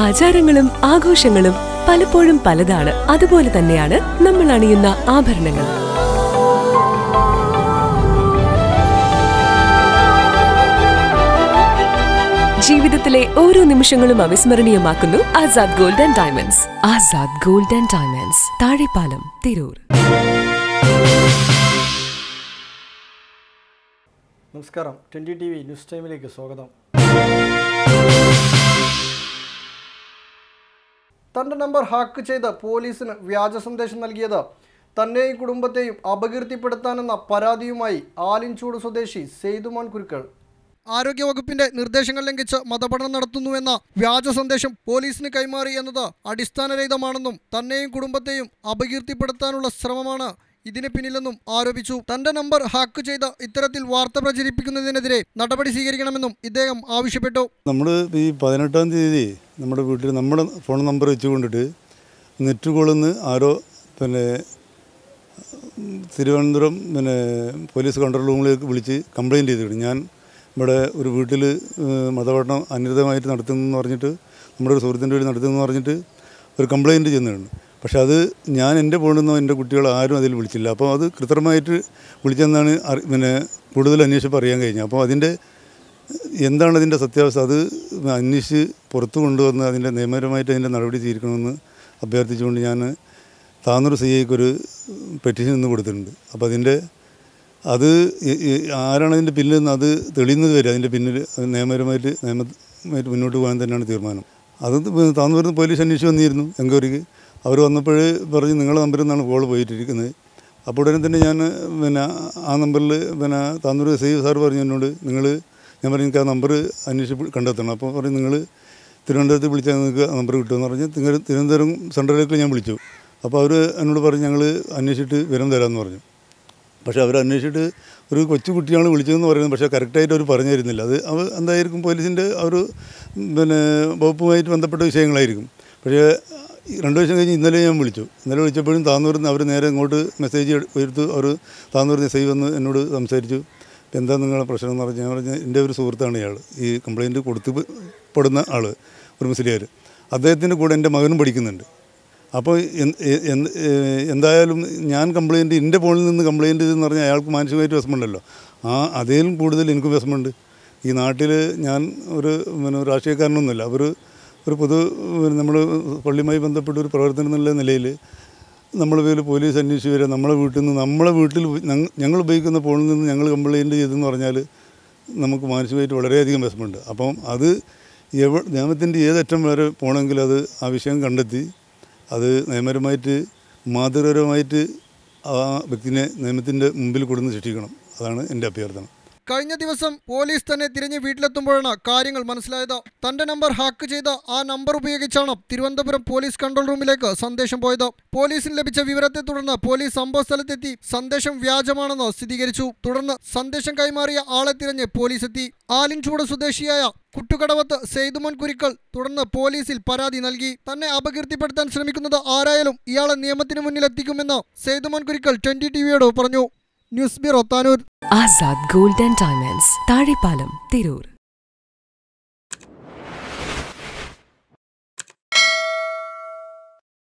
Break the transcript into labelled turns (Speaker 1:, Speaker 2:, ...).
Speaker 1: ആചാരങ്ങളും ആഘോഷങ്ങളും പലപ്പോഴും പലതാണ് അതുപോലെ തന്നെയാണ് നമ്മൾ അണിയുന്ന ആഭരണങ്ങൾ ജീവിതത്തിലെ ഓരോ നിമിഷങ്ങളും അവിസ്മരണീയമാക്കുന്നു Azad gold and diamonds Azad gold and diamonds Thazhepalam Tirur
Speaker 2: നമസ്കാരം ട്വൻ്റി ടി വി ന്യൂസ് ടൈമിലേക്ക് സ്വാഗതം തൻ്റെ നമ്പർ ഹാക്ക് ചെയ്ത് പോലീസിന് വ്യാജ സന്ദേശം നൽകിയത് തന്നെയും കുടുംബത്തെയും അപകീർത്തിപ്പെടുത്താനെന്ന പരാതിയുമായി ആലിൻചൂട് സ്വദേശി സെയ്തുമോൻ കുരുക്കൾ ആരോഗ്യവകുപ്പിന്റെ നിർദ്ദേശങ്ങൾ ലംഘിച്ച് മതപഠനം നടത്തുന്നുവെന്ന വ്യാജ സന്ദേശം പോലീസിന് കൈമാറി എന്നത് അടിസ്ഥാനരഹിതമാണെന്നും തന്നെയും കുടുംബത്തെയും അപകീർത്തിപ്പെടുത്താനുള്ള ശ്രമമാണ് ഇതിന് പിന്നിലെന്നും ആരോപിച്ചു തന്റെ നമ്പർ ഹാക്ക് ചെയ്ത് ഇത്തരത്തിൽ വാർത്ത പ്രചരിപ്പിക്കുന്നതിനെതിരെ നടപടി സ്വീകരിക്കണമെന്നും ഇദ്ദേഹം ആവശ്യപ്പെട്ടു
Speaker 3: നമ്മൾ ഈ പതിനെട്ടാം തീയതി നമ്മുടെ വീട്ടിൽ നമ്മുടെ ഫോൺ നമ്പർ വെച്ച് കൊണ്ടിട്ട് നെറ്റ് കോളിൽ നിന്ന് ആരോ പിന്നെ ഉം, തിരുവനന്തപുരം പിന്നെ പോലീസ് കൺട്രോൾ റൂമിലേക്ക് വിളിച്ച് കംപ്ലയിൻറ്റ് ചെയ്തിട്ടുണ്ട് ഞാൻ ഇവിടെ ഒരു വീട്ടിൽ മതപഠനം അനിതമായിട്ട് നടത്തുന്നെന്ന് പറഞ്ഞിട്ട് നമ്മുടെ ഒരു സുഹൃത്തിൻ്റെ വീട്ടിൽ നടത്തുന്നെന്ന് പറഞ്ഞിട്ട് ഒരു കംപ്ലയിൻറ്റ് ചെന്നിട്ടുണ്ട് പക്ഷെ അത് ഞാൻ എൻ്റെ ഫോണിൽ നിന്നോ എൻ്റെ കുട്ടികൾ ആരും അതിൽ വിളിച്ചില്ല അപ്പോൾ അത് കൃത്രിമമായിട്ട് വിളിച്ചെന്നാണ് അറി പിന്നെ കൂടുതൽ അന്വേഷിച്ചപ്പോൾ അറിയാൻ കഴിഞ്ഞത് അപ്പോൾ അതിൻ്റെ എന്താണ് അതിൻ്റെ സത്യാവസ്ഥ അത് അന്വേഷിച്ച് പുറത്തു കൊണ്ടുവന്ന് അതിൻ്റെ നിയമപരമായിട്ട് അതിൻ്റെ നടപടി സ്വീകരിക്കണമെന്ന് അഭ്യർത്ഥിച്ചുകൊണ്ട് ഞാൻ താന്നൂർ സി ഐക്ക് ഒരു പെറ്റീഷൻ ഇന്ന് കൊടുത്തിട്ടുണ്ട് അപ്പോൾ അതിൻ്റെ അത് ഈ- ഈ ആരാണ് അതിൻ്റെ പിന്നിൽ നിന്ന് അത് തെളിയുന്നത് വരെ അതിൻ്റെ പിന്നിൽ അത് നിയമപരമായിട്ട് നിയമമായിട്ട് മുന്നോട്ട് പോകാൻ തന്നെയാണ് തീരുമാനം അത് താന്നൂരിൽ നിന്ന് പോലീസ് അന്വേഷിച്ച് വന്നിരുന്നു എൻക്വയറിക്ക് അവർ വന്നപ്പോൾ പറഞ്ഞ് നിങ്ങളുടെ നമ്പറിൽ നിന്നാണ് കോൾ പോയിട്ടിരിക്കുന്നത് അപ്പോൾ ഉടനെ തന്നെ ഞാൻ പിന്നെ ആ നമ്പറിൽ പിന്നെ താന്നൂർ സേവ് സാർ പറഞ്ഞു എന്നോട് നിങ്ങൾ ഞാൻ പറഞ്ഞു എനിക്ക് ആ നമ്പർ അന്വേഷിച്ച് കണ്ടെത്തണം അപ്പോൾ പറഞ്ഞു നിങ്ങൾ തിരുവനന്തപുരത്ത് വിളിച്ചാൽ നിങ്ങൾക്ക് ആ നമ്പർ കിട്ടുമെന്ന് പറഞ്ഞ് നിങ്ങൾ തിരുവനന്തപുരം സെൻട്രലിലേക്ക് ഞാൻ വിളിച്ചു അപ്പോൾ അവർ എന്നോട് പറഞ്ഞു ഞങ്ങൾ അന്വേഷിച്ചിട്ട് വിവരം തരാമെന്ന് പറഞ്ഞു പക്ഷേ അവർ അന്വേഷിച്ചിട്ട് ഒരു കൊച്ചു കുട്ടിയാണ് വിളിച്ചതെന്ന് പറയുന്നത് പക്ഷേ കറക്റ്റായിട്ട് അവർ പറഞ്ഞു തരുന്നില്ല അത് അവർ എന്തായിരിക്കും പോലീസിൻ്റെ ആ ഒരു പിന്നെ വകുപ്പുമായിട്ട് ബന്ധപ്പെട്ട വിഷയങ്ങളായിരിക്കും പക്ഷേ ഈ രണ്ട് ദിവസം കഴിഞ്ഞ് ഇന്നലെ ഞാൻ വിളിച്ചു ഇന്നലെ വിളിച്ചപ്പോഴും താന്നൂരിൽ നിന്ന് അവർ നേരെ ഇങ്ങോട്ട് മെസ്സേജ് എടുത്ത് അവർ താന്നൂർ മെസ്സേജ് വന്ന് എന്നോട് സംസാരിച്ചു എന്താ നിങ്ങളുടെ പ്രശ്നം എന്ന് പറഞ്ഞാൽ ഞാൻ പറഞ്ഞ എൻ്റെ ഒരു സുഹൃത്താണ് ഇയാൾ ഈ കംപ്ലയിൻറ്റ് കൊടുത്ത് പെടുന്ന ആൾ ഒരു മുസ്ലിയാർ അദ്ദേഹത്തിൻ്റെ കൂടെ എൻ്റെ മകനും പഠിക്കുന്നുണ്ട് അപ്പോൾ എന്ത് എന്ത് എന്തായാലും ഞാൻ കംപ്ലയിൻറ്റ് എൻ്റെ ഫോണിൽ നിന്ന് കംപ്ലയിൻറ്റ് ചെയ്തെന്ന് പറഞ്ഞാൽ അയാൾക്ക് മാനസികമായിട്ട് വിഷമമുണ്ടല്ലോ ആ അതിലും കൂടുതൽ എനിക്കും വിഷമമുണ്ട് ഈ നാട്ടിൽ ഞാൻ ഒരു പിന്നെ ഒരു രാഷ്ട്രീയക്കാരനൊന്നുമില്ല അവർ ഒരു പൊതു നമ്മൾ പള്ളിയുമായി ബന്ധപ്പെട്ട ഒരു പ്രവർത്തനം എന്നുള്ള നിലയിൽ നമ്മളെ പേര് പോലീസ് അന്വേഷിച്ച് വരിക നമ്മളെ വീട്ടിൽ നിന്ന് നമ്മളെ വീട്ടിൽ ഞങ്ങ- ഞങ്ങൾ ഉപയോഗിക്കുന്ന ഫോണിൽ നിന്ന് ഞങ്ങൾ കംപ്ലയിൻറ്റ് ചെയ്തെന്ന് പറഞ്ഞാൽ നമുക്ക് മാനസികമായിട്ട് വളരെയധികം വിഷമമുണ്ട് അപ്പം അത് എവ നിയമത്തിൻ്റെ ഏതറ്റം വരെ പോകണമെങ്കിൽ അത് ആ വിഷയം കണ്ടെത്തി അത് നിയമപരമായിട്ട് മാതൃകപരമായിട്ട് ആ വ്യക്തിനെ നിയമത്തിൻ്റെ മുമ്പിൽ കൊടുന്ന് ശിക്ഷിക്കണം അതാണ് എൻ്റെ അഭ്യർത്ഥന
Speaker 2: കഴിഞ്ഞ ദിവസം പോലീസ് തന്നെ തിരിഞ്ഞ് വീട്ടിലെത്തുമ്പോഴാണ് കാര്യങ്ങൾ മനസ്സിലായത് തന്റെ നമ്പർ ഹാക്ക് ചെയ്ത ആ നമ്പർ ഉപയോഗിച്ചാണ് തിരുവനന്തപുരം പോലീസ് കൺട്രോൾ റൂമിലേക്ക് സന്ദേശം പോയത് പോലീസിന് ലഭിച്ച വിവരത്തെ തുടർന്ന് പോലീസ് സംഭവ സ്ഥലത്തെത്തി സന്ദേശം വ്യാജമാണെന്ന് സ്ഥിരീകരിച്ചു തുടർന്ന് സന്ദേശം കൈമാറിയ ആളെ തിരഞ്ഞ് പോലീസ് എത്തി ആലിൻചൂട് സ്വദേശിയായ കുട്ടുകടവത്ത് സെയ്തുമോൻ കുരിക്കൾ തുടർന്ന് പോലീസിൽ പരാതി നൽകി തന്നെ അപകീർത്തിപ്പെടുത്താൻ ശ്രമിക്കുന്നത് ആരായാലും ഇയാളെ നിയമത്തിന് മുന്നിൽ എത്തിക്കുമെന്ന് സെയ്തുമോൻ കുരിക്കൾ ട്വന്റി ടിവിയോട് പറഞ്ഞു news bureau Tanur
Speaker 1: Azad gold and diamonds Thazhepalam Tirur